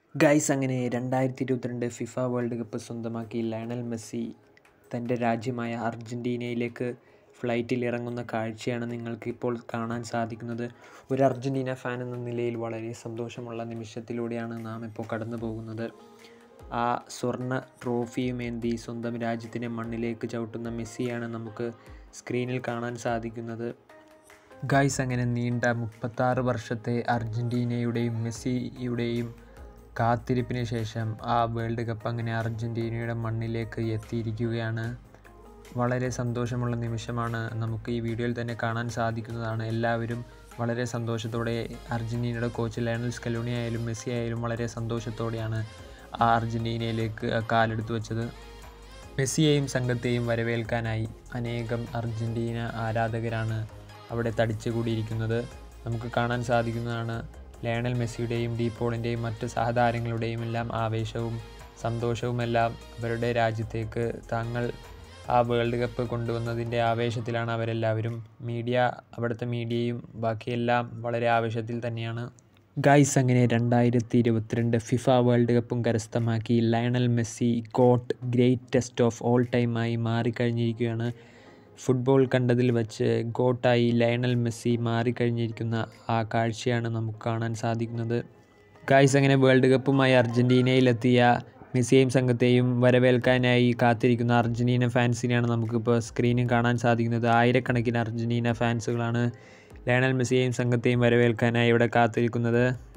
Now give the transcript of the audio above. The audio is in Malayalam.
ഗൈസ് അങ്ങനെ രണ്ടായിരത്തി ഇരുപത്തിരണ്ട് ഫിഫ വേൾഡ് കപ്പ് സ്വന്തമാക്കി ലയണൽ മെസ്സി തൻ്റെ രാജ്യമായ അർജൻറ്റീനയിലേക്ക് ഫ്ലൈറ്റിൽ ഇറങ്ങുന്ന കാഴ്ചയാണ് നിങ്ങൾക്ക് ഇപ്പോൾ കാണാൻ സാധിക്കുന്നത് ഒരു അർജൻറ്റീന ഫാൻ എന്ന നിലയിൽ വളരെ സന്തോഷമുള്ള നിമിഷത്തിലൂടെയാണ് നാം ഇപ്പോൾ കടന്നു പോകുന്നത് ആ സ്വർണ്ണ ട്രോഫിയുമേന്തി സ്വന്തം രാജ്യത്തിൻ്റെ മണ്ണിലേക്ക് ചവിട്ടുന്ന മെസ്സിയാണ് നമുക്ക് സ്ക്രീനിൽ കാണാൻ സാധിക്കുന്നത് ഗൈസ് അങ്ങനെ നീണ്ട മുപ്പത്താറ് വർഷത്തെ അർജൻറ്റീനയുടെയും മെസ്സിയുടെയും കാത്തിരിപ്പിന് ശേഷം ആ വേൾഡ് കപ്പ് അങ്ങനെ അർജൻറ്റീനയുടെ മണ്ണിലേക്ക് എത്തിയിരിക്കുകയാണ് വളരെ സന്തോഷമുള്ള നിമിഷമാണ് നമുക്ക് ഈ വീഡിയോയിൽ തന്നെ കാണാൻ സാധിക്കുന്നതാണ് എല്ലാവരും വളരെ സന്തോഷത്തോടെ അർജൻറ്റീനയുടെ കോച്ച് ലയണൽ സ്കലോണി ആയാലും മെസ്സി ആയാലും വളരെ സന്തോഷത്തോടെയാണ് ആ അർജൻറ്റീനയിലേക്ക് കാലെടുത്ത് വെച്ചത് മെസ്സിയെയും സംഘത്തെയും വരവേൽക്കാനായി അനേകം അർജൻറ്റീന ആരാധകരാണ് അവിടെ തടിച്ചുകൂടിയിരിക്കുന്നത് നമുക്ക് കാണാൻ സാധിക്കുന്നതാണ് ലയണൽ മെസ്സിയുടെയും ഡീപോളിൻ്റെയും മറ്റ് സഹതാരങ്ങളുടെയും എല്ലാം ആവേശവും സന്തോഷവുമെല്ലാം അവരുടെ രാജ്യത്തേക്ക് താങ്കൾ ആ വേൾഡ് കപ്പ് കൊണ്ടുവന്നതിൻ്റെ ആവേശത്തിലാണ് അവരെല്ലാവരും മീഡിയ അവിടുത്തെ മീഡിയയും ബാക്കിയെല്ലാം വളരെ ആവേശത്തിൽ തന്നെയാണ് ഗൈസ് അങ്ങനെ രണ്ടായിരത്തി ഇരുപത്തിരണ്ട് ഫിഫ വേൾഡ് കപ്പും കരസ്ഥമാക്കി Lionel Messi GOAT greatest of all ടൈമായി മാറിക്കഴിഞ്ഞിരിക്കുകയാണ് ഫുട്ബോൾ കണ്ടതിൽ വെച്ച് ഗോട്ടായി ലയണൽ മെസ്സി മാറിക്കഴിഞ്ഞിരിക്കുന്ന ആ കാഴ്ചയാണ് നമുക്ക് കാണാൻ സാധിക്കുന്നത് ഗായ്സ് അങ്ങനെ വേൾഡ് കപ്പുമായി അർജൻറ്റീനയിലെത്തിയ മെസ്സിയെയും സംഘത്തെയും വരവേൽക്കാനായി കാത്തിരിക്കുന്ന അർജൻറ്റീന ഫാൻസിനെയാണ് നമുക്കിപ്പോൾ സ്ക്രീനിൽ കാണാൻ സാധിക്കുന്നത് ആയിരക്കണക്കിന് അർജൻറ്റീന ഫാൻസുകളാണ് ലയണൽ മെസ്സിയെയും സംഘത്തെയും വരവേൽക്കാനായി ഇവിടെ കാത്തിരിക്കുന്നത്